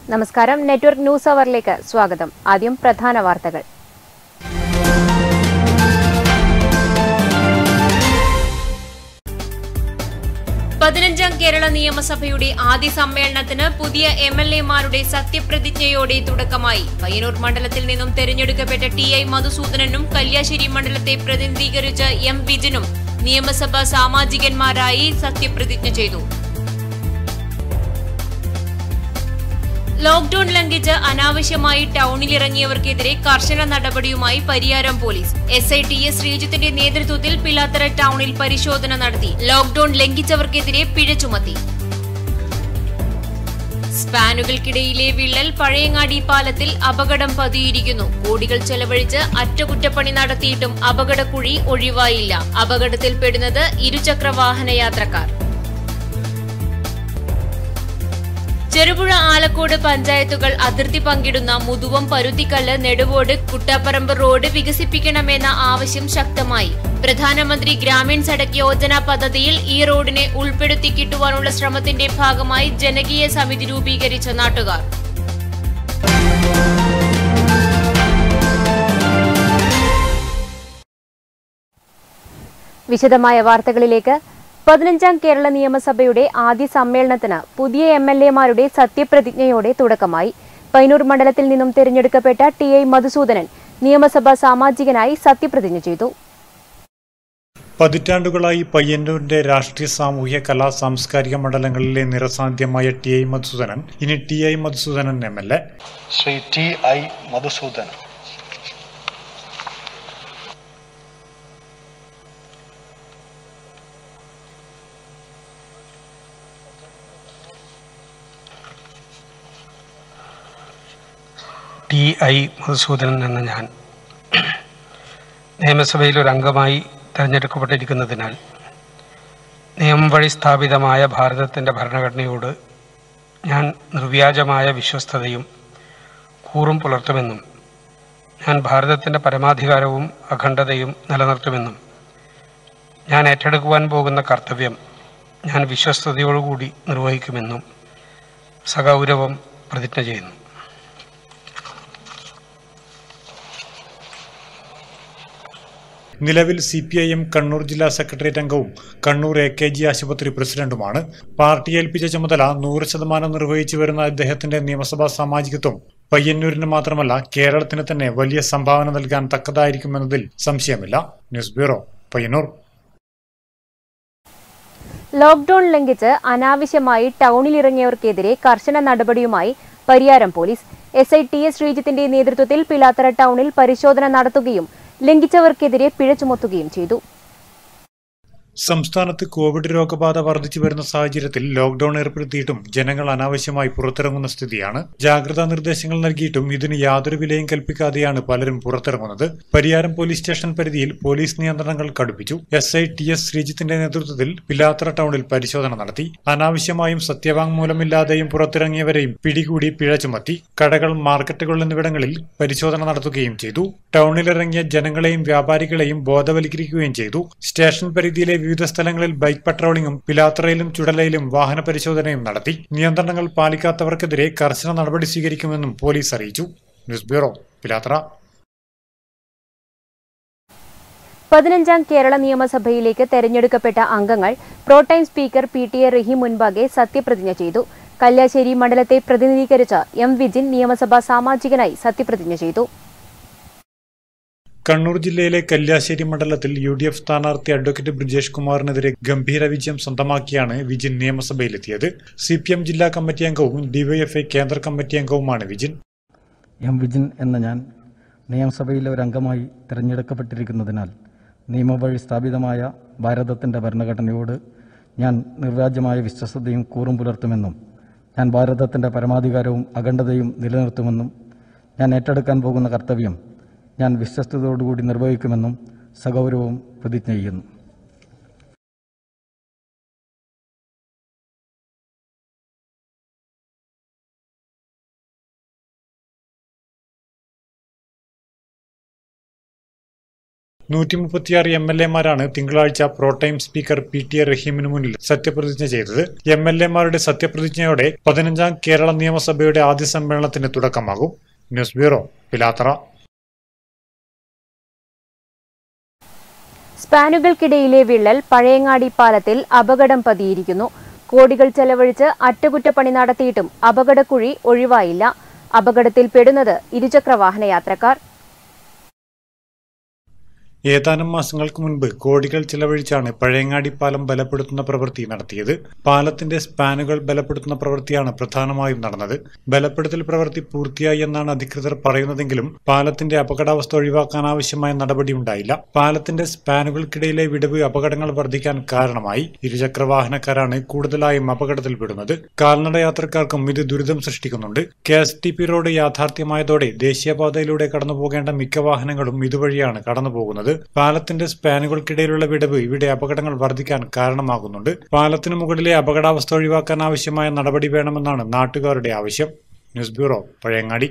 നമസ്കാരം network news അവറിലേക്ക് സ്വാഗതം ആദ്യം പ്രധാന വാർത്തകൾ പതിനഞ്ചാം കേരള നിയമസഭയുടെ ആദ്യ സമ്മേളനത്തിന് പുതിയ എം എൽ എമാരുടെ സത്യപ്രതിജ്ഞയോടെ തുടക്കമായി പയ്യന്നൂർ മണ്ഡലത്തിൽ നിന്നും തെരഞ്ഞെടുക്കപ്പെട്ട ടി ഐ മധുസൂദനനും കല്യാശ്ശേരി മണ്ഡലത്തെ പ്രതിനിധീകരിച്ച എം വിജിനും നിയമസഭാ സാമാജികന്മാരായി സത്യപ്രതിജ്ഞ ചെയ്തു ലോക്ഡൌൺ ലംഘിച്ച് അനാവശ്യമായി ടൌണിലിറങ്ങിയവർക്കെതിരെ കർശന നടപടിയുമായി Pariyaram police S I T S ശ്രീജിത്തിന്റെ നേതൃത്വത്തിൽ പിലാത്തറ ടൌണിൽ പരിശോധന നടത്തി ലോക്ഡൌൺ ലംഘിച്ചവർക്കെതിരെ പിഴ ചുമത്തി സ്പാനുകൾക്കിടയിലെ വിള്ളൽ പഴയങ്ങാടി പാലത്തിൽ അപകടം പതിയിരിക്കുന്നു കോടികൾ ചെലവഴിച്ച് അറ്റകുറ്റപ്പണി നടത്തിയിട്ടും അപകടക്കുഴി ഒഴിവായില്ല അപകടത്തിൽപ്പെടുന്നത് ഇരുചക്ര വാഹന യാത്രക്കാർ ചെറുപുഴ ആലക്കോട് പഞ്ചായത്തുകൾ അതിർത്തി പങ്കിടുന്ന മുതുവം പരുത്തിക്കല്ല് നെടുവോട് കുട്ടാപ്പറമ്പ് റോഡ് വികസിപ്പിക്കണമെന്ന ആവശ്യം ശക്തമായി പ്രധാനമന്ത്രി ഗ്രാമീൺ സഡക് യോജന പദ്ധതിയിൽ ഈ റോഡിനെ ഉൾപ്പെടുത്തി കിട്ടുവാനുള്ള ശ്രമത്തിന്റെ ഭാഗമായി ജനകീയ സമിതി രൂപീകരിച്ച നാട്ടുകാർ വിശദമായ വാർത്തകളിലേക്ക് പതിനഞ്ചാം കേരള നിയമസഭയുടെ ആദ്യ സമ്മേളനത്തിന് പുതിയ എം എൽ എമാരുടെ സത്യപ്രതിജ്ഞയോടെ തുടക്കമായി പൈനൂർ മണ്ഡലത്തിൽ നിന്നും തിരഞ്ഞെടുക്കപ്പെട്ട ടി ഐ മധുസൂദനൻ നിയമസഭാ സാമാജികനായി സത്യപ്രതിജ്ഞ ചെയ്തു പതിറ്റാണ്ടുകളായി പയ്യന്നൂരിന്റെ രാഷ്ട്രീയ സാമൂഹ്യ കലാ സാംസ്കാരിക മണ്ഡലങ്ങളിലെ നിറസാധ്യമായ ടി ഐ മധുസൂദനൻ ഇനി T I Madhusoodanan M L A Shri T I Madhusudan T I Madhusoodanan എന്ന ഞാൻ നിയമസഭയിൽ ഒരു അംഗമായി തിരഞ്ഞെടുക്കപ്പെട്ടിരിക്കുന്നതിനാൽ നിയമം വഴി സ്ഥാപിതമായ ഭാരതത്തിൻ്റെ ഭരണഘടനയോട് ഞാൻ നിർവ്യാജമായ വിശ്വസ്തതയും കൂറും പുലർത്തുമെന്നും ഞാൻ ഭാരതത്തിൻ്റെ പരമാധികാരവും അഖണ്ഡതയും നിലനിർത്തുമെന്നും ഞാൻ ഏറ്റെടുക്കുവാൻ പോകുന്ന കർത്തവ്യം ഞാൻ വിശ്വസ്തയോടുകൂടി നിർവഹിക്കുമെന്നും സഗൗരവം പ്രതിജ്ഞ ചെയ്യുന്നു നിലവിൽ C P I M Kannur ജില്ലാ സെക്രട്ടേറിയറ്റ് അംഗവും കണ്ണൂർ എ കെ ജി ആശുപത്രി പ്രസിഡന്റുമാണ് പാർട്ടി ഏൽപ്പിച്ച ചുമതല നൂറ് ശതമാനം നിർവഹിച്ചു വരുന്ന അദ്ദേഹത്തിന്റെ നിയമസഭാ സാമാജികത്വം പയ്യന്നൂരിന് മാത്രമല്ല കേരളത്തിന് തന്നെ വലിയ സംഭാവന നൽകാൻ തക്കതായിരിക്കുമെന്നതിൽ സംശയമില്ല ന്യൂസ് ബ്യൂറോ പയ്യന്നൂർ ലോക്ഡൌൺ ലംഘിച്ച് അനാവശ്യമായി ടൌണിലിറങ്ങിയവർക്കെതിരെ കർശന നടപടിയുമായി Pariyaram police S I T S ശ്രീജിത്തിന്റെ നേതൃത്വത്തിൽ പിലാത്തറ ടൌണിൽ പരിശോധന നടത്തുകയും ലംഘിച്ചവർക്കെതിരെ പിഴ ചുമത്തുകയും ചെയ്തു സംസ്ഥാനത്ത് കോവിഡ് രോഗബാധ വർദ്ധിച്ചു വരുന്ന സാഹചര്യത്തിൽ ലോക്ഡൌൺ ഏർപ്പെടുത്തിയിട്ടും ജനങ്ങൾ അനാവശ്യമായി പുറത്തിറങ്ങുന്ന സ്ഥിതിയാണ് ജാഗ്രതാ നിർദ്ദേശങ്ങൾ നൽകിയിട്ടും ഇതിന് യാതൊരു വിലയും കൽപ്പിക്കാതെയാണ് പലരും പുറത്തിറങ്ങുന്നത് പരിയാരം പോലീസ് സ്റ്റേഷൻ പരിധിയിൽ പോലീസ് നിയന്ത്രണങ്ങൾ കടുപ്പിച്ചു എസ് ഐ ടി എസ് ശ്രീജിത്തിന്റെ നേതൃത്വത്തിൽ പിലാത്തറ ടൗണിൽ പരിശോധന നടത്തി അനാവശ്യമായും സത്യവാങ്മൂലമില്ലാതെയും പുറത്തിറങ്ങിയവരെയും പിടികൂടി പിഴ ചുമത്തി കടകൾ മാർക്കറ്റുകൾ എന്നിവിടങ്ങളിൽ പരിശോധന നടത്തുകയും ചെയ്തു ടൗണിലിറങ്ങിയ ജനങ്ങളെയും വ്യാപാരികളെയും ബോധവൽക്കരിക്കുകയും ചെയ്തു സ്റ്റേഷൻ പരിധിയിലെ വിവിധ സ്ഥലങ്ങളിൽ ബൈക്ക് പട്രോളിംഗും പിലാത്രയിലും ചുടലയിലും വാഹന പരിശോധനയും നടത്തി നിയന്ത്രണങ്ങൾ പാലിക്കാത്തവർക്കെതിരെ കർശന നടപടി സ്വീകരിക്കുമെന്നും പോലീസ് അറിയിച്ചു ന്യൂസ് ബ്യൂറോ പിലാത്ര പതിനഞ്ചാം കേരള നിയമസഭയിലേക്ക് തെരഞ്ഞെടുക്കപ്പെട്ട അംഗങ്ങൾ pro tem speaker P T A Rahim മുൻപാകെ സത്യപ്രതിജ്ഞ ചെയ്തു കല്യാശ്ശേരി മണ്ഡലത്തെ പ്രതിനിധീകരിച്ച എം വിജിൻ നിയമസഭാ സാമാജികനായി സത്യപ്രതിജ്ഞ ചെയ്തു കണ്ണൂർ ജില്ലയിലെ കല്യാശ്ശേരി മണ്ഡലത്തിൽ യു ഡി എഫ് സ്ഥാനാർത്ഥി അഡ്വക്കേറ്റ് ബ്രിജേഷ് കുമാറിനെതിരെ ഗംഭീര വിജയം സ്വന്തമാക്കിയാണ് വിജിൻ നിയമസഭയിലെത്തിയത് സി പി എം ജില്ലാ കമ്മിറ്റി അംഗവും ഡിവൈഎഫ്ഐ കേന്ദ്ര കമ്മിറ്റി അംഗവുമാണ് വിജിൻ എം വിജിൻ എന്ന ഞാൻ നിയമസഭയിലെ ഒരു അംഗമായി തിരഞ്ഞെടുക്കപ്പെട്ടിരിക്കുന്നതിനാൽ നിയമം വഴി സ്ഥാപിതമായ ഭാരതത്തിൻ്റെ ഭരണഘടനയോട് ഞാൻ നിർവ്യാജമായ വിശ്വസ്തയും കൂറും പുലർത്തുമെന്നും ഞാൻ ഭാരതത്തിൻ്റെ പരമാധികാരവും അഖണ്ഡതയും നിലനിർത്തുമെന്നും ഞാൻ ഏറ്റെടുക്കാൻ പോകുന്ന കർത്തവ്യം ഞാൻ വിശ്വസ്തയോടുകൂടി നിർവഹിക്കുമെന്നും സഗൗരവവും പ്രതിജ്ഞ ചെയ്യുന്നു നൂറ്റി മുപ്പത്തിയാറ് എം എൽ എമാരാണ് തിങ്കളാഴ്ച pro tem speaker P T A റഹീമിന് മുന്നിൽ സത്യപ്രതിജ്ഞ ചെയ്തത് എം എൽ എമാരുടെ സത്യപ്രതിജ്ഞയോടെ പതിനഞ്ചാം കേരള നിയമസഭയുടെ ആദ്യ സമ്മേളനത്തിന് തുടക്കമാകും ന്യൂസ് ബ്യൂറോ പിലാത്തറ സ്പാനുകൾക്കിടയിലെ വിള്ളൽ പഴയങ്ങാടി പാലത്തിൽ അപകടം പതിയിരിക്കുന്നു കോടികൾ ചെലവഴിച്ച് അറ്റകുറ്റപ്പണി നടത്തിയിട്ടും അപകടക്കുഴി ഒഴിവായില്ല അപകടത്തിൽ പെടുന്നത് ഇരുചക്രവാഹന യാത്രക്കാർ ഏതാനും മാസങ്ങൾക്ക് മുൻപ് കോടികൾ ചിലവഴിച്ചാണ് പഴയങ്ങാടി പാലം ബലപ്പെടുത്തുന്ന പ്രവൃത്തി നടത്തിയത് പാലത്തിന്റെ സ്പാനുകൾ ബലപ്പെടുത്തുന്ന പ്രവൃത്തിയാണ് പ്രധാനമായും നടന്നത് ബലപ്പെടുത്തൽ പ്രവൃത്തി പൂർത്തിയായി എന്നാണ് അധികൃതർ പറയുന്നതെങ്കിലും പാലത്തിന്റെ അപകടാവസ്ഥ ഒഴിവാക്കാൻ ആവശ്യമായ നടപടി ഉണ്ടായില്ല പാലത്തിന്റെ സ്പാനുകൾക്കിടയിലെ വിടവ് അപകടങ്ങൾ വർദ്ധിക്കാൻ കാരണമായി ഇരുചക്രവാഹനക്കാരാണ് കൂടുതലായും അപകടത്തിൽപ്പെടുന്നത് കാൽനട യാത്രക്കാർക്കും ഇത് ദുരിതം സൃഷ്ടിക്കുന്നുണ്ട് K S T P road യാഥാർത്ഥ്യമായതോടെ ദേശീയപാതയിലൂടെ കടന്നുപോകേണ്ട മിക്ക വാഹനങ്ങളും ഇതുവഴിയാണ് കടന്നുപോകുന്നത് പാലത്തിന്റെ സ്പാനുകൾക്കിടയിലുള്ള വിടവ് ഇവിടെ അപകടങ്ങൾ വർദ്ധിക്കാൻ കാരണമാകുന്നുണ്ട് പാലത്തിനു മുകളിലെ അപകടാവസ്ഥ ഒഴിവാക്കാൻ ആവശ്യമായ നടപടി വേണമെന്നാണ് നാട്ടുകാരുടെ ആവശ്യം news bureau Pazhayangadi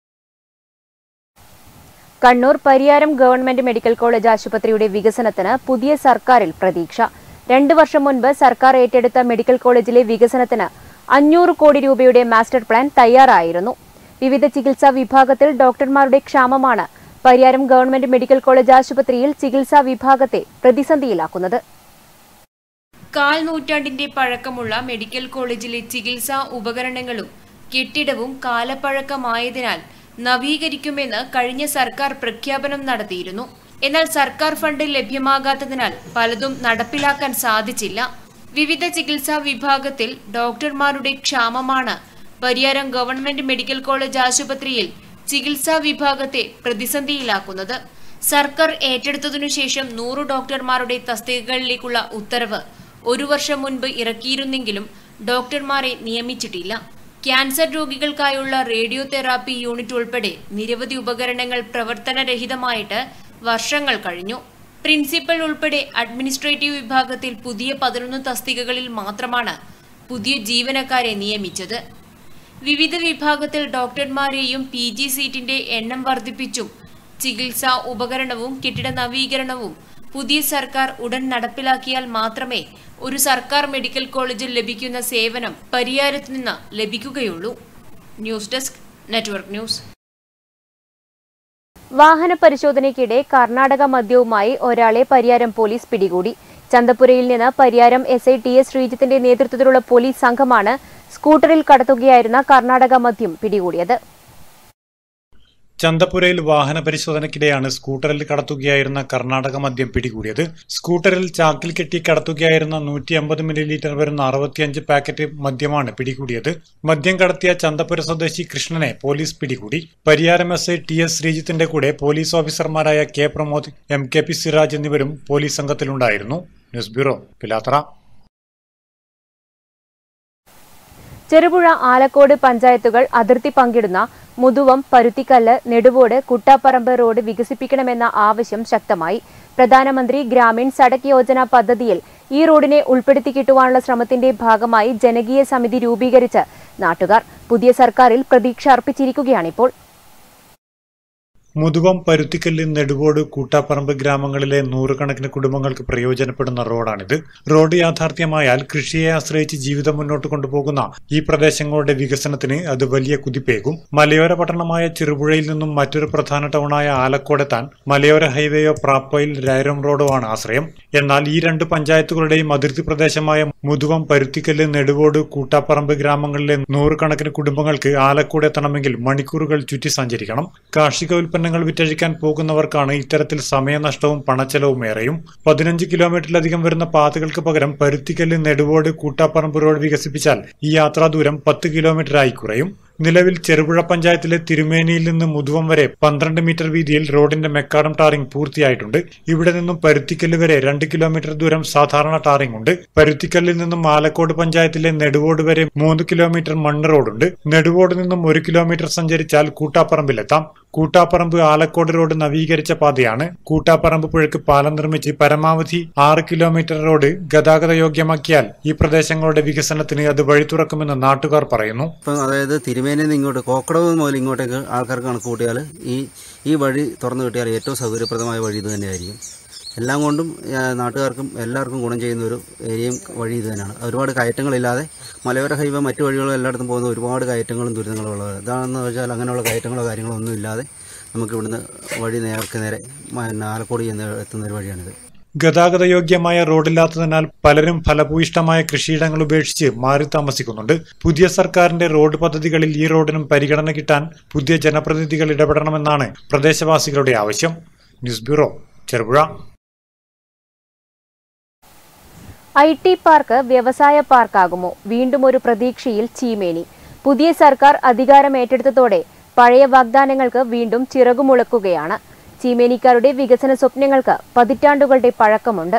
Kannur Pariyaram government medical college ആശുപത്രിയുടെ വികസനത്തിന് പുതിയ സർക്കാരിൽ പ്രതീക്ഷ രണ്ടു വർഷം മുൻപ് സർക്കാർ ഏറ്റെടുത്ത മെഡിക്കൽ കോളേജിലെ വികസനത്തിന് അഞ്ഞൂറ് കോടി രൂപയുടെ മാസ്റ്റർ പ്ലാൻ തയ്യാറായിരുന്നു വിവിധ ചികിത്സാ വിഭാഗത്തിൽ ഡോക്ടർമാരുടെ ക്ഷാമമാണ് പരിയാരം ഗവൺമെന്റ് മെഡിക്കൽ കോളേജ് ആശുപത്രിയിൽ ചികിത്സാ വിഭാഗത്തെ പ്രതിസന്ധിയിലാക്കുന്നത് കാൽ നൂറ്റാണ്ടിന്റെ പഴക്കമുള്ള മെഡിക്കൽ കോളേജിലെ ചികിത്സാ ഉപകരണങ്ങളും കെട്ടിടവും കാലപ്പഴക്കമായതിനാൽ നവീകരിക്കുമെന്ന് കഴിഞ്ഞ സർക്കാർ പ്രഖ്യാപനം നടത്തിയിരുന്നു എന്നാൽ സർക്കാർ ഫണ്ട് ലഭ്യമാകാത്തതിനാൽ പലതും നടപ്പിലാക്കാൻ സാധിച്ചില്ല വിവിധ ചികിത്സാ വിഭാഗത്തിൽ ഡോക്ടർമാരുടെ ക്ഷാമമാണ് പരിയാരം ഗവൺമെന്റ് മെഡിക്കൽ കോളേജ് ആശുപത്രിയിൽ ചികിത്സാ വിഭാഗത്തെ പ്രതിസന്ധിയിലാക്കുന്നത് സർക്കാർ ഏറ്റെടുത്തതിനു ശേഷം നൂറ് ഡോക്ടർമാരുടെ തസ്തികകളിലേക്കുള്ള ഉത്തരവ് ഒരു വർഷം മുൻപ് ഇറക്കിയിരുന്നെങ്കിലും ഡോക്ടർമാരെ നിയമിച്ചിട്ടില്ല ക്യാൻസർ രോഗികൾക്കായുള്ള റേഡിയോ തെറാപ്പി യൂണിറ്റ് ഉൾപ്പെടെ നിരവധി ഉപകരണങ്ങൾ പ്രവർത്തനരഹിതമായിട്ട് വർഷങ്ങൾ കഴിഞ്ഞു പ്രിൻസിപ്പൽ ഉൾപ്പെടെ അഡ്മിനിസ്ട്രേറ്റീവ് വിഭാഗത്തിൽ പുതിയ പതിനൊന്ന് തസ്തികകളിൽ മാത്രമാണ് പുതിയ ജീവനക്കാരെ നിയമിച്ചത് വിവിധ വിഭാഗത്തിൽ ഡോക്ടർമാരെയും പി ജി സീറ്റിന്റെ എണ്ണം വർദ്ധിപ്പിച്ചും ചികിത്സാ ഉപകരണവും കെട്ടിട നവീകരണവും പുതിയ സർക്കാർ ഉടൻ നടപ്പിലാക്കിയാൽ മാത്രമേ ഒരു സർക്കാർ മെഡിക്കൽ കോളേജിൽ ലഭിക്കുന്ന സേവനം പരിയാരത്ത് നിന്ന് ലഭിക്കുകയുള്ളൂ ന്യൂസ് ഡെസ്ക് നെറ്റ്വർക്ക് ന്യൂസ് വാഹന പരിശോധനയ്ക്കിടെ കർണാടക മദ്യവുമായി ഒരാളെ പരിയാരം പോലീസ് പിടികൂടി ചന്തപുരയിൽ നിന്ന് Pariyaram S I T S ശ്രീജിത്തിന്റെ നേതൃത്വത്തിലുള്ള പോലീസ് സംഘമാണ് സ്കൂട്ടറിൽ കടത്തുകയായിരുന്ന കർണാടക മദ്യം പിടികൂടിയത് ചന്തപുരയിൽ വാഹന പരിശോധനയ്ക്കിടെയാണ് സ്കൂട്ടറിൽ കടത്തുകയായിരുന്ന കർണാടക മദ്യം പിടികൂടിയത് സ്കൂട്ടറിൽ ചാക്കിൽ കെട്ടി കടത്തുകയായിരുന്ന നൂറ്റി അമ്പത് മില്ലിലിറ്റർ വരുന്ന അറുപത്തിയഞ്ച് പാക്കറ്റ് മദ്യമാണ് പിടികൂടിയത് മദ്യം കടത്തിയ ചന്തപുര സ്വദേശി കൃഷ്ണനെ പോലീസ് പിടികൂടി Pariyaram S I T S ശ്രീജിത്തിന്റെ കൂടെ പോലീസ് ഓഫീസർമാരായ K Pramod M K P Siraj എന്നിവരും പോലീസ് സംഘത്തിലുണ്ടായിരുന്നു ന്യൂസ് ബ്യൂറോ പിലാത്തറ ചെറുപുഴ ആലക്കോട് പഞ്ചായത്തുകൾ അതിർത്തി പങ്കിടുന്ന മുതുവം പരുത്തിക്കല്ല് നെടുവോട് കുട്ടാപ്പറമ്പ് റോഡ് വികസിപ്പിക്കണമെന്ന ആവശ്യം ശക്തമായി പ്രധാനമന്ത്രി ഗ്രാമീൺ സഡക് യോജന പദ്ധതിയിൽ ഈ റോഡിനെ ഉൾപ്പെടുത്തി കിട്ടുവാനുള്ള ശ്രമത്തിന്റെ ഭാഗമായി ജനകീയ സമിതി രൂപീകരിച്ച് നാട്ടുകാർ പുതിയ സർക്കാരിൽ പ്രതീക്ഷ അർപ്പിച്ചിരിക്കുകയാണിപ്പോൾ മുതുവം പരുത്തിക്കല്ല് നെടുവോട് കൂട്ടാപ്പറമ്പ് ഗ്രാമങ്ങളിലെ നൂറുകണക്കിന് കുടുംബങ്ങൾക്ക് പ്രയോജനപ്പെടുന്ന റോഡാണിത് റോഡ് യാഥാർത്ഥ്യമായാൽ കൃഷിയെ ആശ്രയിച്ച് ജീവിതം മുന്നോട്ട് കൊണ്ടുപോകുന്ന ഈ പ്രദേശങ്ങളുടെ വികസനത്തിന് അത് വലിയ കുതിപ്പേകും മലയോര പട്ടണമായ ചെറുപുഴയിൽ നിന്നും മറ്റൊരു പ്രധാന ടൗണായ ആലക്കോടെത്താൻ മലയോര ഹൈവേയോ പ്രാപ്പയിൽ രായരം റോഡോ ആണ് ആശ്രയം എന്നാൽ ഈ രണ്ട് പഞ്ചായത്തുകളുടെയും അതിർത്തി പ്രദേശമായ മുതുവം പരുത്തിക്കല്ല് നെടുവോട് കൂട്ടാപ്പറമ്പ് ഗ്രാമങ്ങളിലെ നൂറുകണക്കിന് കുടുംബങ്ങൾക്ക് ആലക്കോട് എത്തണമെങ്കിൽ മണിക്കൂറുകൾ ചുറ്റി സഞ്ചരിക്കണം കാർഷിക ഉൽപ്പന്നങ്ങൾ വിറ്റഴിക്കാൻ പോകുന്നവർക്കാണ് ഇത്തരത്തിൽ സമയനഷ്ടവും പണച്ചെലവും ഏറെയും പതിനഞ്ച് കിലോമീറ്ററിലധികം വരുന്ന പാതകൾക്ക് പകരം പരുത്തിക്കല്ല് നെടുവോട് കൂട്ടാപ്പറമ്പ് റോഡ് വികസിപ്പിച്ചാൽ ഈ യാത്രാദൂരം പത്ത് കിലോമീറ്ററായി കുറയും നിലവിൽ ചെറുപുഴ പഞ്ചായത്തിലെ തിരുമേനിയിൽ നിന്ന് മുതുവം വരെ പന്ത്രണ്ട് മീറ്റർ വീതിയിൽ റോഡിന്റെ മെക്കാഡം ടാറിംഗ് പൂർത്തിയായിട്ടുണ്ട് ഇവിടെ നിന്നും പരുത്തിക്കല്ല് വരെ രണ്ട് കിലോമീറ്റർ ദൂരം സാധാരണ ടാറിംഗ് ഉണ്ട് പരുത്തിക്കല്ലിൽ നിന്നും ആലക്കോട് പഞ്ചായത്തിലെ നെടുവോട് വരെ മൂന്ന് കിലോമീറ്റർ മണ്ണ് റോഡുണ്ട് നെടുവോട് നിന്നും ഒരു കിലോമീറ്റർ സഞ്ചരിച്ചാൽ കൂട്ടാപ്പറമ്പിലെത്താം കൂട്ടാപ്പറമ്പ് ആലക്കോട് റോഡ് നവീകരിച്ച പാതയാണ് കൂട്ടാപ്പറമ്പ് പുഴയ്ക്ക് പാലം നിർമ്മിച്ച് പരമാവധി ആറ് കിലോമീറ്റർ റോഡ് ഗതാഗത യോഗ്യമാക്കിയാൽ ഈ പ്രദേശങ്ങളുടെ വികസനത്തിന് അത് വഴി തുറക്കുമെന്ന് നാട്ടുകാർ പറയുന്നു ഇപ്പം അതായത് തിരുമേനി ചീമേനിൽ നിന്ന് ഇങ്ങോട്ട് കോക്കടവ് മുതൽ ഇങ്ങോട്ടേക്ക് ആൾക്കാർക്ക് കണക്ക് കൂട്ടിയാൽ ഈ ഈ വഴി തുറന്നു കിട്ടിയാൽ ഏറ്റവും സൗകര്യപ്രദമായ വഴി ഇത് തന്നെയായിരിക്കും എല്ലാം കൊണ്ടും ആ, നാട്ടുകാർക്കും എല്ലാവർക്കും ഗുണം ചെയ്യുന്ന ഒരു ഏരിയയും വഴി ഇത് തന്നെയാണ് ഒരുപാട് കയറ്റങ്ങളില്ലാതെ മലയോര ഹൈവേ മറ്റു വഴികളും എല്ലായിടത്തും പോകുന്ന ഒരുപാട് കയറ്റങ്ങളും ദുരിതങ്ങളും ഉള്ളത് ഇതാണെന്ന് വെച്ചാൽ അങ്ങനെയുള്ള കയറ്റങ്ങളോ കാര്യങ്ങളോ ഒന്നും ഇല്ലാതെ നമുക്ക് ഇവിടുന്ന് വഴി നേർക്ക് നേരെ പിന്നെ ആലക്കോട് ചെന്ന് എത്തുന്ന ഒരു വഴിയാണിത് ഗതാഗതയോഗ്യമായ റോഡില്ലാത്തതിനാൽ പലരും ഫലഭൂയിഷ്ടമായ കൃഷിയിടങ്ങൾ ഉപേക്ഷിച്ച് മാറി താമസിക്കുന്നുണ്ട് പുതിയ സർക്കാരിന്റെ റോഡ് പദ്ധതികളിൽ ഈ റോഡിനും പരിഗണന കിട്ടാൻ പുതിയ ജനപ്രതിനിധികൾ ഇടപെടണമെന്നാണ് പ്രദേശവാസികളുടെ ആവശ്യം news bureau Cherupuzha I T park വ്യവസായ പാർക്കാകുമോ വീണ്ടും ഒരു പ്രതീക്ഷയിൽ ചീമേനി പുതിയ സർക്കാർ അധികാരം ഏറ്റെടുത്തതോടെ പഴയ വാഗ്ദാനങ്ങൾക്ക് വീണ്ടും ചിറകുമുളക്കുകയാണ് ചീമേനിക്കാരുടെ വികസന സ്വപ്നങ്ങൾക്ക് പതിറ്റാണ്ടുകളുടെ പഴക്കമുണ്ട്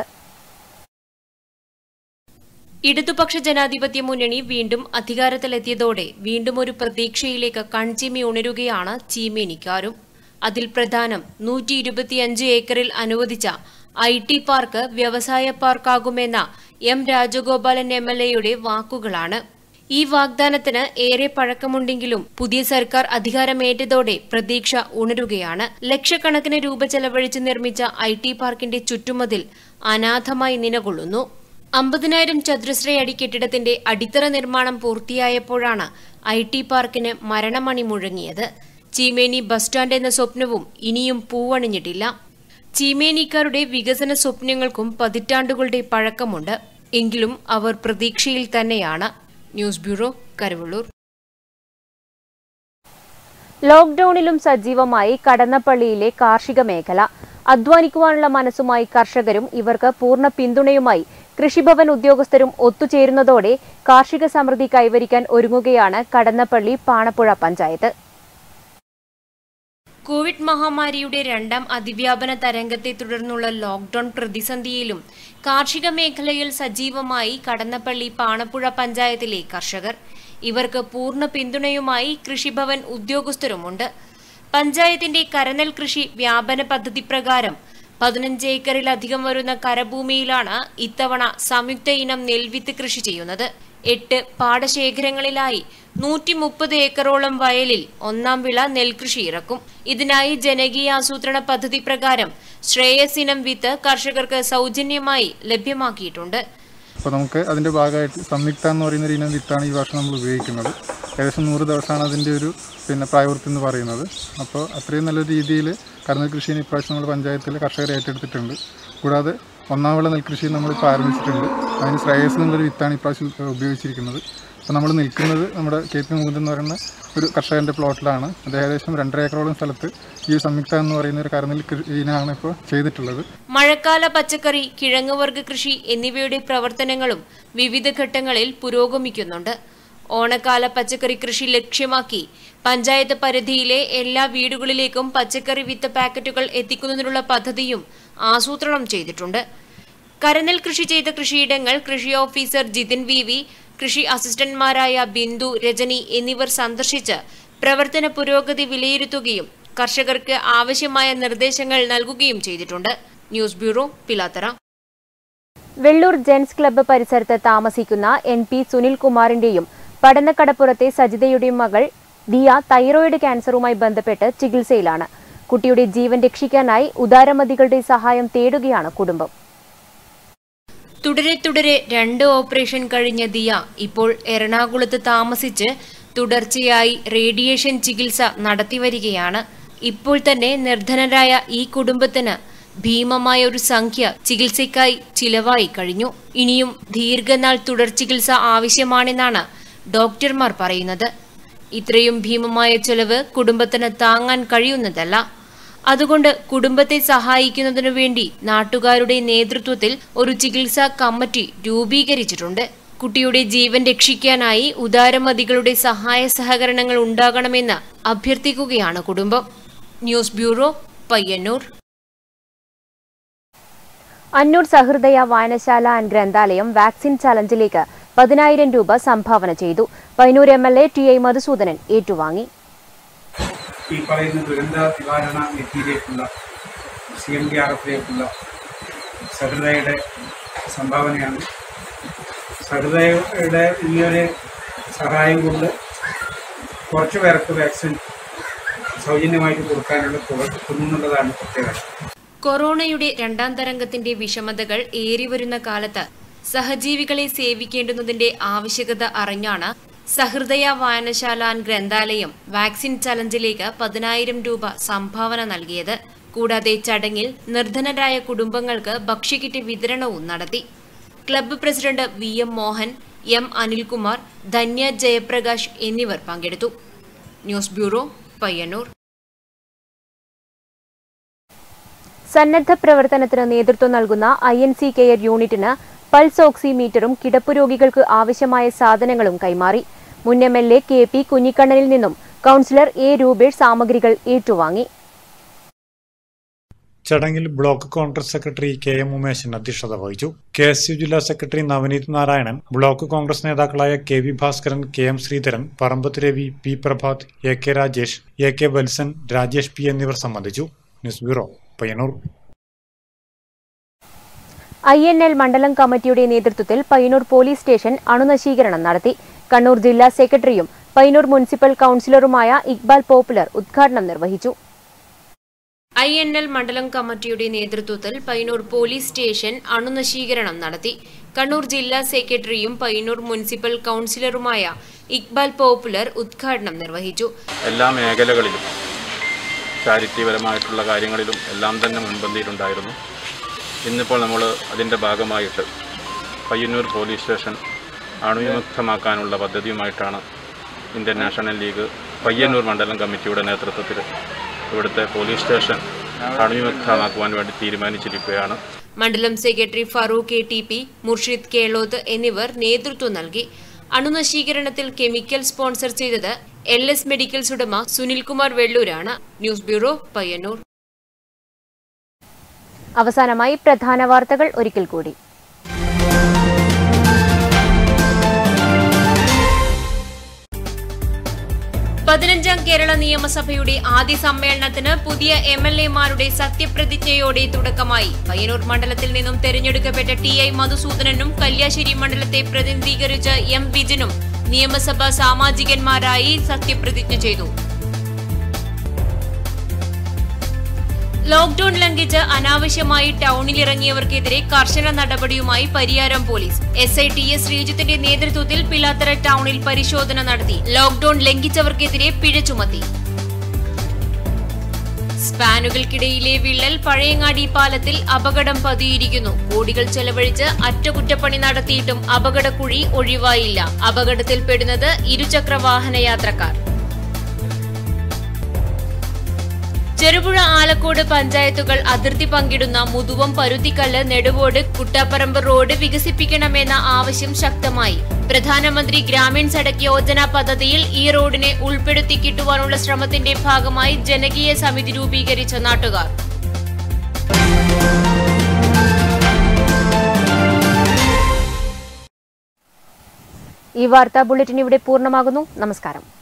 ഇടതുപക്ഷ ജനാധിപത്യ മുന്നണി വീണ്ടും അധികാരത്തിലെത്തിയതോടെ വീണ്ടും ഒരു പ്രതീക്ഷയിലേക്ക് കൺചിമ്മി ഉണരുകയാണ് ചീമേനിക്കാരും അതിൽ പ്രധാനം നൂറ്റി ഇരുപത്തിയഞ്ച് ഏക്കറിൽ അനുവദിച്ച ഐ ടി പാർക്ക് വ്യവസായ പാർക്കാകുമെന്ന എം രാജഗോപാലൻ എം എൽ എയുടെ വാക്കുകളാണ് ഈ വാഗ്ദാനത്തിന് ഏറെ പഴക്കമുണ്ടെങ്കിലും പുതിയ സർക്കാർ അധികാരമേറ്റതോടെ പ്രതീക്ഷ ഉണരുകയാണ് ലക്ഷക്കണക്കിന് രൂപ ചെലവഴിച്ച് നിർമ്മിച്ച ഐ ടി പാർക്കിന്റെ ചുറ്റുമതിൽ അനാഥമായി നിലകൊള്ളുന്നു അമ്പതിനായിരം ചതുരശ്രയടി കെട്ടിടത്തിന്റെ അടിത്തറ നിർമ്മാണം പൂർത്തിയായപ്പോഴാണ് ഐ ടി പാർക്കിന് മരണമണി മുഴങ്ങിയത് ചീമേനി ബസ് സ്റ്റാൻഡ് എന്ന സ്വപ്നവും ഇനിയും പൂവണിഞ്ഞിട്ടില്ല ചീമേനിക്കാരുടെ വികസന സ്വപ്നങ്ങൾക്കും പതിറ്റാണ്ടുകളുടെ പഴക്കമുണ്ട് എങ്കിലും അവർ പ്രതീക്ഷയിൽ തന്നെയാണ് ന്യൂസ് ബ്യൂറോ കരുവള്ളൂർ ലോക്ഡൌണിലും സജീവമായി കടന്നപ്പള്ളിയിലെ കാർഷിക മേഖല അധ്വാനിക്കുവാനുള്ള മനസ്സുമായി കർഷകരും ഇവർക്ക് പൂർണ്ണ പിന്തുണയുമായി കൃഷിഭവൻ ഉദ്യോഗസ്ഥരും ഒത്തുചേരുന്നതോടെ കാർഷിക സമൃദ്ധി കൈവരിക്കാൻ ഒരുങ്ങുകയാണ് കടന്നപ്പള്ളി പാണപ്പുഴ പഞ്ചായത്ത് കോവിഡ് മഹാമാരിയുടെ രണ്ടാം അതിവ്യാപന തരംഗത്തെ തുടർന്നുള്ള ലോക്ഡൌൺ പ്രതിസന്ധിയിലും കാർഷിക മേഖലയിൽ സജീവമായി കടന്നപ്പള്ളി പാണപ്പുഴ പഞ്ചായത്തിലെ കർഷകർ ഇവർക്ക് പൂർണ്ണ പിന്തുണയുമായി കൃഷിഭവൻ ഉദ്യോഗസ്ഥരുമുണ്ട് പഞ്ചായത്തിന്റെ കരനെൽ കൃഷി വ്യാപന പദ്ധതി പ്രകാരം പതിനഞ്ച് ഏക്കറിലധികം വരുന്ന കരഭൂമിയിലാണ് ഇത്തവണ സംയുക്ത ഇനം നെൽവിത്ത് കൃഷി ചെയ്യുന്നത് എട്ട് പാടശേഖരങ്ങളിലായി നൂറ്റി മുപ്പത് ഏക്കറോളം വയലിൽ ഒന്നാം വിള നെൽകൃഷി ഇറക്കും ഇതിനായി ജനകീയ ആസൂത്രണ പദ്ധതി പ്രകാരം ശ്രേയസ് ഇനം വിത്ത് കർഷകർക്ക് സൗജന്യമായി ലഭ്യമാക്കിയിട്ടുണ്ട് അപ്പോൾ നമുക്ക് അതിൻ്റെ ഭാഗമായിട്ട് സംയുക്ത എന്ന് പറയുന്ന ഒരു ഇനം വിത്താണ് ഈ വർഷം നമ്മൾ ഉപയോഗിക്കുന്നത് ഏകദേശം നൂറ് ദിവസമാണ് അതിൻ്റെ ഒരു പിന്നെ പ്രായപൂർത്തി എന്ന് പറയുന്നത് അപ്പോൾ അത്രയും നല്ല രീതിയിൽ കരുന്നൽ കൃഷിയെ ഇപ്രാവശ്യം നമ്മൾ പഞ്ചായത്തിൽ കർഷകർ ഏറ്റെടുത്തിട്ടുണ്ട് കൂടാതെ ഒന്നാം വിള നെൽകൃഷി നമ്മളിപ്പോൾ ആരംഭിച്ചിട്ടുണ്ട് അതിന് ശ്രേയസ് എന്നുള്ളൊരു വിത്താണ് ഇപ്രാവശ്യം ഉപയോഗിച്ചിരിക്കുന്നത് അപ്പോൾ നമ്മൾ നിൽക്കുന്നത് നമ്മുടെ കെ പി മുകുന്ദൻ എന്ന് പറയുന്ന ഒരു കർഷകൻ്റെ പ്ലോട്ടിലാണ് അത് ഏകദേശം രണ്ടര ഏക്കറോളം സ്ഥലത്ത് ഈ സംയുക്ത എന്ന് പറയുന്ന ഒരു കരുന്നൽ ഇനാണ് ഇപ്പോൾ ചെയ്തിട്ടുള്ളത് മഴക്കാല പച്ചക്കറി കിഴങ്ങുവർഗ കൃഷി എന്നിവയുടെ പ്രവർത്തനങ്ങളും വിവിധ ഘട്ടങ്ങളിൽ പുരോഗമിക്കുന്നുണ്ട് ഓണക്കാല പച്ചക്കറി കൃഷി ലക്ഷ്യമാക്കി പഞ്ചായത്ത് പരിധിയിലെ എല്ലാ വീടുകളിലേക്കും പച്ചക്കറി വിത്ത് പാക്കറ്റുകൾ എത്തിക്കുന്നതിനുള്ള പദ്ധതിയും ആസൂത്രണം ചെയ്തിട്ടുണ്ട് കരനെൽ കൃഷി ചെയ്ത കൃഷിയിടങ്ങൾ കൃഷി ഓഫീസർ ജിതിൻ വി വി കൃഷി അസിസ്റ്റന്റ്മാരായ ബിന്ദു രജനി എന്നിവർ സന്ദർശിച്ച് പ്രവർത്തന പുരോഗതി വിലയിരുത്തുകയും കർഷകർക്ക് ആവശ്യമായ നിർദ്ദേശങ്ങൾ നൽകുകയും ചെയ്തിട്ടുണ്ട് news bureau Pilathara Vellur gents club പരിസരത്ത് താമസിക്കുന്ന എൻ പി സുനിൽകുമാറിന്റെയും പഠനക്കടപ്പുറത്തെ സജിതയുടെയും മകൾ ദിയ തൈറോയിഡ് ക്യാൻസറുമായി ബന്ധപ്പെട്ട് ചികിത്സയിലാണ് കുട്ടിയുടെ ജീവൻ രക്ഷിക്കാനായി ഉദാരമതികളുടെ സഹായം തേടുകയാണ് കുടുംബം തുടരെ തുടരെ രണ്ട് ഓപ്പറേഷൻ കഴിഞ്ഞ ദിയ ഇപ്പോൾ എറണാകുളത്ത് താമസിച്ച് തുടർച്ചയായി റേഡിയേഷൻ ചികിത്സ നടത്തിവരികയാണ് ഇപ്പോൾ തന്നെ നിർധനരായ ഈ കുടുംബത്തിന് ഭീമമായ ഒരു സംഖ്യ ചികിത്സയ്ക്കായി ചിലവായി കഴിഞ്ഞു ഇനിയും ദീർഘനാൾ തുടർ ചികിത്സ ആവശ്യമാണെന്നാണ് ഡോക്ടർമാർ പറയുന്നത് ഇത്രയും ഭീമമായ ചെലവ് കുടുംബത്തിന് താങ്ങാൻ കഴിയുന്നതല്ല അതുകൊണ്ട് കുടുംബത്തെ സഹായിക്കുന്നതിനു വേണ്ടി നാട്ടുകാരുടെ നേതൃത്വത്തിൽ ഒരു ചികിത്സാ കമ്മിറ്റി രൂപീകരിച്ചിട്ടുണ്ട് കുട്ടിയുടെ ജീവൻ രക്ഷിക്കാനായി ഉദാരമതികളുടെ സഹായ സഹകരണങ്ങൾ ഉണ്ടാകണമെന്ന് അഭ്യർത്ഥിക്കുകയാണ് കുടുംബം news bureau Payyanur Annur Sahrudaya Vayanasala and Granthalayam vaccine ചലഞ്ചിലേക്ക് പതിനായിരം രൂപ സംഭാവന ചെയ്തു Payyanur M L A T I Madhusoodanan ഏറ്റുവാങ്ങി ഈ പറയുന്ന ദുരന്ത നിവാരണ നിധിയിലേക്കുള്ള സി എം ഡി ആർ എഫിലേക്കുള്ള സഹൃദയയുടെ സംഭാവനയാണ് സഹൃദയയുടെ ഈ ഒരു സഹായം കൊണ്ട് കുറച്ച് പേർക്ക് വാക്സിൻ സൗജന്യമായിട്ട് കൊടുക്കാനുള്ള തുക കിട്ടുന്നുള്ളതാണ് പ്രത്യേകത കൊറോണയുടെ രണ്ടാം തരംഗത്തിന്റെ വിഷമതകൾ ഏറിവരുന്ന കാലത്ത് സഹജീവികളെ സേവിക്കേണ്ടുന്നതിന്റെ ആവശ്യകത അറിഞ്ഞാണ് സഹൃദയ വായനശാല ആൻഡ് ഗ്രന്ഥാലയം വാക്സിൻ ചലഞ്ചിലേക്ക് പതിനായിരം രൂപ സംഭാവന നൽകിയത് കൂടാതെ ചടങ്ങിൽ നിർധനരായ കുടുംബങ്ങൾക്ക് ഭക്ഷ്യക്കിറ്റ് വിതരണവും നടത്തി club president V M Mohan M Anilkumar Dhanya Jayaprakash എന്നിവർ പങ്കെടുത്തു ന്യൂസ് ബ്യൂറോ പയ്യന്നൂർ സന്നദ്ധ പ്രവർത്തനത്തിന് നേതൃത്വം നൽകുന്ന ഐ എൻ സി കെയർ യൂണിറ്റിന് പൾസ് ഓക്സിമീറ്ററും കിടപ്പു രോഗികൾക്ക് ആവശ്യമായ സാധനങ്ങളും കൈമാറി മുൻ M L A K P കുഞ്ഞിക്കണ്ണനിൽ നിന്നും കൌൺസിലർ എ രൂപേഷ് സാമഗ്രികൾ ഏറ്റുവാങ്ങി ചടങ്ങിൽ block Congress secretary K M Umeshan അധ്യക്ഷത വഹിച്ചു കെ എസ് യു ജില്ലാ secretary Navaneeth Narayanan block Congress നേതാക്കളായ K V Bhaskaran K M Sreedharan Parambath Ravi P Prabhath A K Rajesh A K Valsan Rajesh P എന്നിവർ സംബന്ധിച്ചു news bureau Payyanur I N L മണ്ഡലം കമ്മിറ്റിയുടെ നേതൃത്വത്തിൽ പയ്യന്നൂർ പോലീസ് സ്റ്റേഷൻ അണുനശീകരണം നടത്തി കണ്ണൂർ ജില്ലാ സെക്രട്ടറിയും പയ്യന്നൂർ മുനിസിപ്പൽ കൌൺസിലറുമായ ഇക്ബാൽ പോപ്പുലർ ഉദ്ഘാടനം നിർവഹിച്ചു ഐ എൻ എൽ മണ്ഡലം കമ്മിറ്റിയുടെ നേതൃത്വത്തിൽ പയ്യന്നൂർ പോലീസ് സ്റ്റേഷൻ അണുനശീകരണം നടത്തി കണ്ണൂർ ജില്ലാ സെക്രട്ടറിയും പയ്യന്നൂർ മുനിസിപ്പൽ കൌൺസിലറുമായ ഇക്ബാൽ പോപ്പുലർ ഉദ്ഘാടനം നിർവഹിച്ചു എല്ലാ മേഖലകളിലും ചാരിറ്റിപരമായിട്ടുള്ള കാര്യങ്ങളിലും എല്ലാം തന്നെ മുൻപന്തിയിലുണ്ടായിരുന്നു ഇന്നിപ്പോൾ നമ്മൾ അതിൻ്റെ ഭാഗമായിട്ട് പയ്യന്നൂർ പോലീസ് സ്റ്റേഷൻ അണുവിമുക്തമാക്കാനുള്ള പദ്ധതിയുമായിട്ടാണ് ഇന്ത്യൻ നാഷണൽ ലീഗ് പയ്യന്നൂർ മണ്ഡലം കമ്മിറ്റിയുടെ നേതൃത്വത്തിൽ ഇവിടുത്തെ പോലീസ് സ്റ്റേഷൻ അണുവിമുക്തമാക്കുവാൻ വേണ്ടി തീരുമാനിച്ചിരിക്കുകയാണ് മണ്ഡലം secretary Farooq A T P Murshid Keloth എന്നിവർ നേതൃത്വം നൽകി അണുനശീകരണത്തിൽ കെമിക്കൽ സ്പോൺസർ ചെയ്തത് എൽ എസ് മെഡിക്കൽസ് ഉടമ സുനിൽകുമാർ വെള്ളൂരാണ് ന്യൂസ് ബ്യൂറോ പയ്യന്നൂർ അവസാനമായി പ്രധാന വാർത്തകൾ ഒരിക്കൽ കൂടി പതിനഞ്ചാം കേരള നിയമസഭയുടെ ആദ്യ സമ്മേളനത്തിന് പുതിയ എം എൽ എമാരുടെ സത്യപ്രതിജ്ഞയോടെ തുടക്കമായി പയ്യന്നൂർ മണ്ഡലത്തിൽ നിന്നും തെരഞ്ഞെടുക്കപ്പെട്ട ടി ഐ മധുസൂദനനും കല്യാശ്ശേരി മണ്ഡലത്തെ പ്രതിനിധീകരിച്ച എം വിജിനും നിയമസഭാ സാമാജികന്മാരായി സത്യപ്രതിജ്ഞ ചെയ്തു ലോക്ഡൌൺ ലംഘിച്ച് അനാവശ്യമായി ടൗണിലിറങ്ങിയവർക്കെതിരെ കർശന നടപടിയുമായി Pariyaram police S I T S ശ്രീജിത്തിന്റെ നേതൃത്വത്തിൽ പിലാത്തറ ടൗണിൽ പരിശോധന നടത്തി ലോക്ഡൌൺ ലംഘിച്ചവർക്കെതിരെ പിഴ ചുമത്തി സ്പാനുകൾക്കിടയിലെ വിള്ളൽ പഴയങ്ങാടി പാലത്തിൽ അപകടം പതിയിരിക്കുന്നു കോടികൾ ചെലവഴിച്ച് അറ്റകുറ്റപ്പണി നടത്തിയിട്ടും അപകടക്കുഴി ഒഴിവായില്ല അപകടത്തിൽപ്പെടുന്നത് ഇരുചക്ര വാഹന യാത്രക്കാർ ചെറുപുഴ ആലക്കോട് പഞ്ചായത്തുകൾ അതിർത്തി പങ്കിടുന്ന മുതുവം പരുത്തിക്കല്ല് നെടുവോട് കുട്ടാപ്പറമ്പ് റോഡ് വികസിപ്പിക്കണമെന്ന ആവശ്യം ശക്തമായി പ്രധാനമന്ത്രി ഗ്രാമീൺ സഡക് യോജന പദ്ധതിയിൽ ഈ റോഡിനെ ഉൾപ്പെടുത്തി കിട്ടുവാനുള്ള ശ്രമത്തിന്റെ ഭാഗമായി ജനകീയ സമിതി രൂപീകരിച്ച നാട്ടുകാർ ഈ വാർത്താ ബുള്ളറ്റിൻ ഇവിടെ പൂർണ്ണമാകുന്നു നമസ്കാരം